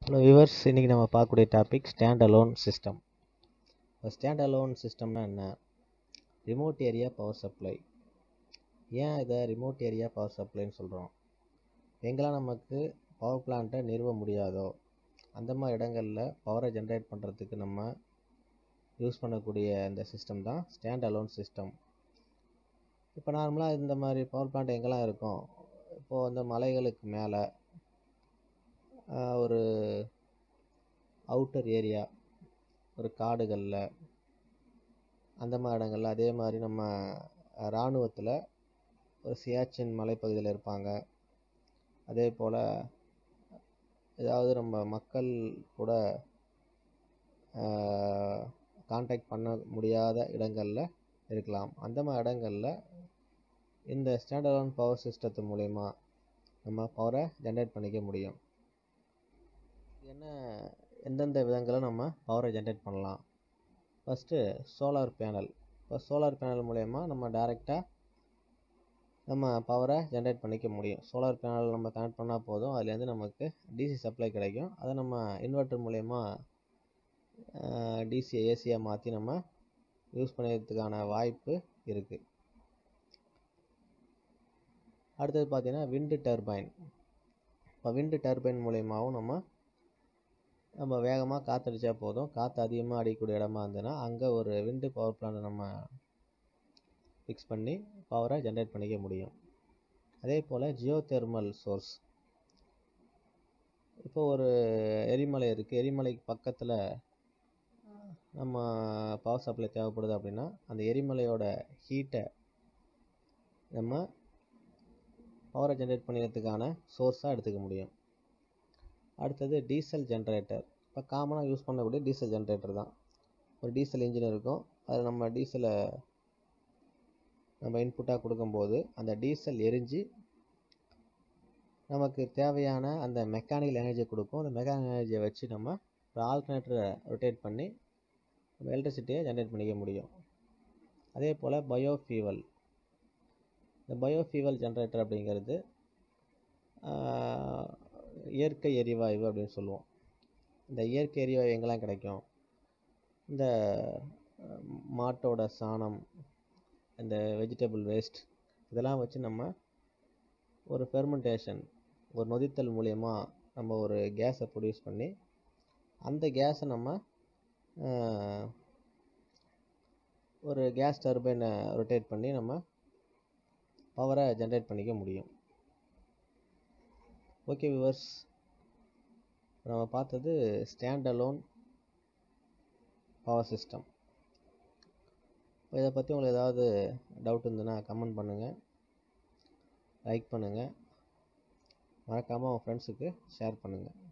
hello viewers இன்றைக்கி நம்ம பார்க்கக்கூடிய டாபிக் ஸ்டாண்ட் அலோன் சிஸ்டம் இப்போ ஸ்டாண்ட் அலோன் சிஸ்டம்னா என்ன ரிமோட் ஏரியா பவர் சப்ளை ஏன் இதை ரிமோட் ஏரியா பவர் சப்ளைன்னு சொல்கிறோம் எங்கெல்லாம் நமக்கு பவர் பிளான்ட்டை நிறுவ முடியாதோ அந்த மாதிரி இடங்களில் பவரை ஜென்ரேட் பண்ணுறதுக்கு நம்ம யூஸ் பண்ணக்கூடிய இந்த சிஸ்டம் தான் ஸ்டாண்ட் அலோன் சிஸ்டம் இப்போ நார்மலாக இந்த மாதிரி பவர் பிளான்ட் எங்கெல்லாம் இருக்கும் இப்போது வந்து மலைகளுக்கு மேலே ஒரு அவுட்டர் ஏரியா ஒரு காடுகளில் அந்த மாதிரி இடங்களில் அதே மாதிரி நம்ம இராணுவத்தில் ஒரு சியாச்சின் மலைப்பகுதியில் இருப்பாங்க அதே போல் ஏதாவது நம்ம மக்கள் கூட காண்டாக்ட் பண்ண முடியாத இடங்களில் இருக்கலாம் அந்த மாதிரி இடங்களில் இந்த ஸ்டாண்டர்ட் பவர் சிஸ்டத்து மூலயமா நம்ம பவரை ஜென்ரேட் பண்ணிக்க முடியும் என்ன எந்தெந்த விதங்களில் நம்ம பவரை ஜென்ரேட் பண்ணலாம் ஃபஸ்ட்டு சோலார் பேனல் இப்போ சோலார் பேனல் மூலயமா நம்ம டைரெக்டாக நம்ம பவரை ஜென்ரேட் பண்ணிக்க முடியும் சோலார் பேனல் நம்ம கனெக்ட் பண்ணால் போதும் அதுலேருந்து நமக்கு டிசி சப்ளை கிடைக்கும் அதை நம்ம இன்வெர்ட்டர் மூலயமா டிசி ஏசியாக மாற்றி நம்ம யூஸ் பண்ணுறதுக்கான வாய்ப்பு இருக்குது அடுத்தது பார்த்திங்கன்னா விண்டு டர்பைன் இப்போ விண்டு டர்பைன் மூலயமாவும் நம்ம நம்ம வேகமாக காற்றடிச்சா போதும் காற்று அதிகமாக அடிக்கக்கூடிய இடமா இருந்ததுன்னா அங்கே ஒரு விண்டு பவர் பிளான்ட் நம்ம ஃபிக்ஸ் பண்ணி பவரை ஜென்ரேட் பண்ணிக்க முடியும் அதே போல் ஜியோ தெர்மல் சோர்ஸ் இப்போ ஒரு எரிமலை இருக்குது எரிமலைக்கு பக்கத்தில் நம்ம பவர் சப்ளை தேவைப்படுது அப்படின்னா அந்த எரிமலையோட ஹீட்டை நம்ம பவரை ஜென்ரேட் பண்ணிக்கிறதுக்கான சோர்ஸாக எடுத்துக்க முடியும் அடுத்தது டீசல் ஜென்ரேட்டர் இப்போ காமனாக யூஸ் பண்ணக்கூடிய டீசல் ஜென்ரேட்டர் தான் ஒரு டீசல் இன்ஜின் இருக்கும் அது நம்ம டீசலை நம்ம இன்புட்டாக கொடுக்கும்போது அந்த டீசல் எரிஞ்சு நமக்கு தேவையான அந்த மெக்கானிக்கல் எனர்ஜியை கொடுக்கும் அந்த மெக்கானிக்கல் எனர்ஜியை வச்சு நம்ம ஒரு ஆல்டர்னேட்டரை ரொட்டேட் பண்ணி நம்ம எலக்ட்ரிசிட்டியை ஜென்ரேட் பண்ணிக்க முடியும் அதே போல் பயோஃபியூவல் இந்த பயோஃபியூவல் ஜென்ரேட்டர் அப்படிங்கிறது இயற்கை எரிவாயு அப்படின்னு சொல்லுவோம் இந்த இயற்கை எரிவாயு எங்கெல்லாம் கிடைக்கும் இந்த மாட்டோட சாணம் இந்த வெஜிடபிள் வேஸ்ட் இதெல்லாம் வச்சு நம்ம ஒரு ஃபெர்மெண்டேஷன் ஒரு நொதித்தல் மூலயமா நம்ம ஒரு கேஸை ப்ரொடியூஸ் பண்ணி அந்த கேஸை நம்ம ஒரு கேஸ் டர்பைனை ரொட்டேட் பண்ணி நம்ம பவரை ஜென்ரேட் பண்ணிக்க முடியும் ஓகே விவர்ஸ் நம்ம பார்த்தது ஸ்டாண்ட் அலோன் பவர் சிஸ்டம் இப்போ இதை பற்றி உங்களுக்கு ஏதாவது டவுட் இருந்ததுன்னா கமெண்ட் பண்ணுங்கள் லைக் பண்ணுங்கள் மறக்காமல் உங்கள் ஃப்ரெண்ட்ஸுக்கு ஷேர் பண்ணுங்கள்